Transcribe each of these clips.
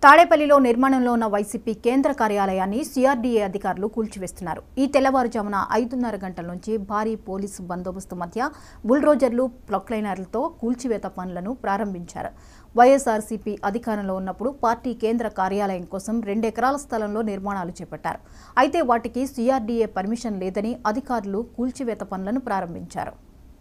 తాడేపల్లిలో నిర్మాణంలో ఉన్న వైసీపీ కేంద్ర కార్యాలయాన్ని సిఆర్డీఏ అధికారులు కూల్చివేస్తున్నారు ఈ తెల్లవారుజామున ఐదున్నర గంటల నుంచి భారీ పోలీసు బందోబస్తు మధ్య బుల్డోజర్లు ప్రొక్లైనర్లతో కూల్చివేత పనులను ప్రారంభించారు వైఎస్ఆర్సీపీ అధికారంలో ఉన్నప్పుడు పార్టీ కేంద్ర కార్యాలయం కోసం రెండెకరాల స్థలంలో నిర్మాణాలు చేపట్టారు అయితే వాటికి సిఆర్డీఏ పర్మిషన్ లేదని అధికారులు కూల్చివేత పనులను ప్రారంభించారు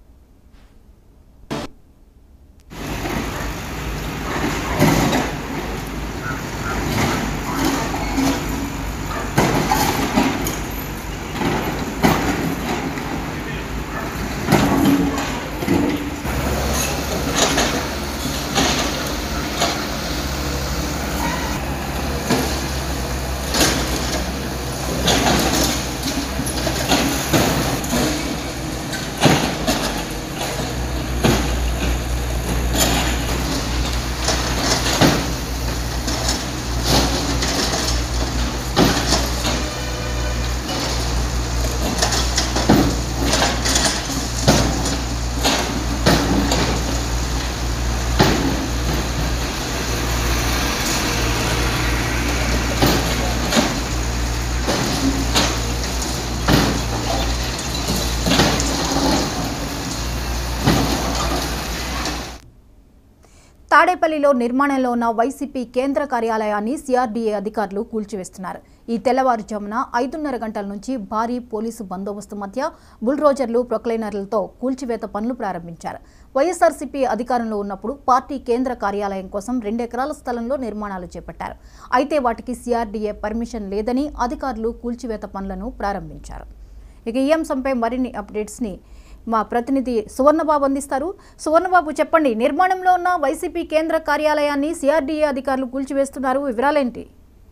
తాడేపల్లిలో నిర్మాణంలో ఉన్న వైసీపీ కేంద్ర కార్యాలయాన్ని సిఆర్డీఏ అధికారులు కూల్చివేస్తున్నారు ఈ తెల్లవారుజామున ఐదున్నర గంటల నుంచి భారీ పోలీసు బందోబస్తు మధ్య బుల్డోజర్లు ప్రొక్లైనర్లతో కూల్చివేత పనులు ప్రారంభించారు వైఎస్ఆర్సీపీ అధికారంలో ఉన్నప్పుడు పార్టీ కేంద్ర కార్యాలయం కోసం రెండెకరాల స్థలంలో నిర్మాణాలు చేపట్టారు అయితే వాటికి సిఆర్డీఏ పర్మిషన్ లేదని అధికారులు కూల్చివేత పనులను ప్రారంభించారు ఇక ఈ అంశంపై మరిన్ని అప్డేట్స్ని మా ప్రతినిధి సువర్ణబాబు అందిస్తారు సువర్ణబాబు చెప్పండి నిర్మాణంలో ఉన్న వైసీపీ కేంద్ర కార్యాలయాన్ని సిఆర్డీఏ అధికారులు కూల్చివేస్తున్నారు వివరాలేంటి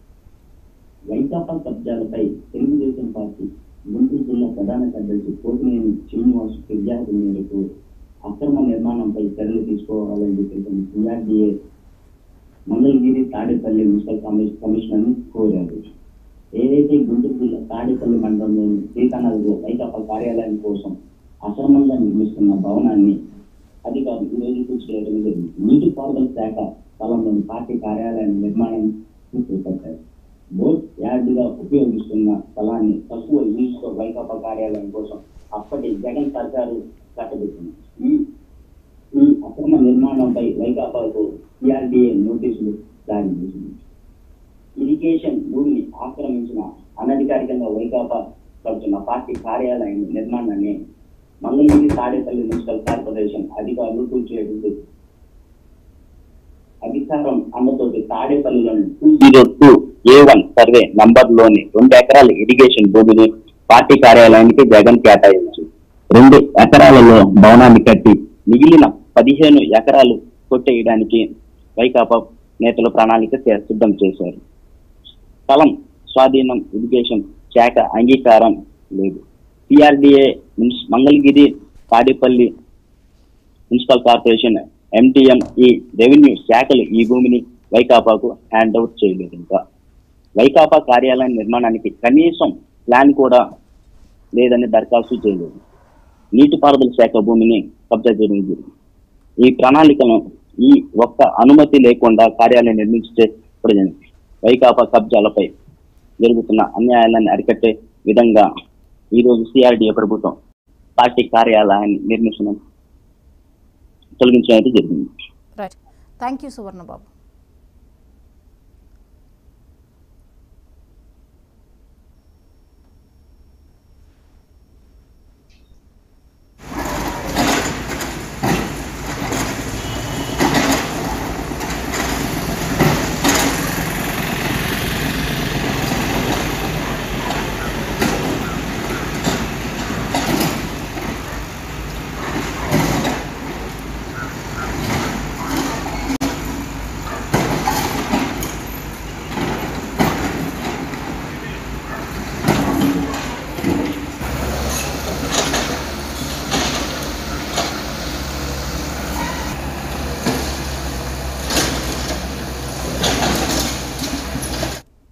వైకాపా కబ్జాలపై తెలుగుదేశం పార్టీ గుంటూరు జిల్లా ప్రధాన కార్యదర్శి కోటినేని శ్రీనివాస్ ఫిర్యాదు మేరకు అక్రమ నిర్మాణంపై చర్యలు తీసుకోవాలని చెప్పేసి సిఆర్డీఏ మంగళగిరి తాడేపల్లి మున్సిపల్ కమిష కమిషనర్ కోరారు ఏదైతే గుంటూరు జిల్లా తాడేపల్లి మండలంలోని శ్రీకానగర్లో వైకాపా కార్యాలయం కోసం అక్రమంగా నిర్మిస్తున్న భవనాన్ని అధికారులు ఈ రోజు కూర్చోవడం జరిగింది నీటిపారుదల శాఖ స్థలంలోని పార్టీ కార్యాలయం నిర్మాణం చేపట్టారు బోట్ యార్డుగా ఉపయోగిస్తున్న స్థలాన్ని తక్కువ యూజ్తో వైకాపా కార్యాలయం కోసం అప్పటి జగన్ సర్కారు కట్టబెట్టింది ఈ ఈ అక్రమ నిర్మాణంపై వైకాపాకు సిఆర్డీఏ నోటీసులు జారీ చేసింది ఇరిగేషన్ భూమిని ఆక్రమించిన అనధికారికంగా వైకాపా కడుతున్న పార్టీ కార్యాలయం నిర్మాణాన్ని మంగళగిరి తాడేపల్లి మున్సిపల్ కార్పొరేషన్ అధికారులు కూల్చివేసింది అధికారం అన్నతోటి తాడేపల్లిలోని two zero two A one survey number లోని రెండు ఎకరాల ఇరిగేషన్ భూమిని పార్టీ కార్యాలయానికి జగన్ కేటాయించు రెండు ఎకరాలలో భవనాన్ని కట్టి మిగిలిన పదిహేను ఎకరాలు కొట్టేయడానికి వైకాపా నేతలు ప్రణాళిక చే- సిద్ధం చేశారు స్థలం స్వాధీనం ఇరిగేషన్ శాఖ అంగీకారం లేదు CRDA Mangalagiri Tadepalli municipal corporation MTM ఈ రెవెన్యూ శాఖలు ఈ భూమిని వైకాపాకు హ్యాండ్ అవుట్ చేయలేదు ఇంకా వైకాపా కార్యాలయం నిర్మాణానికి కనీసం ప్లాన్ కూడా లేదని దరఖాస్తు చేయలేదు నీటిపారుదల శాఖ భూమిని కబ్జా చేయడం జరిగింది ఈ ప్రణాళికను ఈ ఒక్క అనుమతి లేకుండా కార్యాలయం నిర్మించే ప్రజలు వైకాపా కబ్జాలపై జరుగుతున్న అన్యాయాలను అరికట్టే విధంగా ఈ రోజు సిఆర్డీఏ ప్రభుత్వం పార్టీ కార్యాలయాన్ని నిర్మించడం తొలగించడం అయితే జరిగింది రైట్ థ్యాంక్ యూ సువర్ణబాబు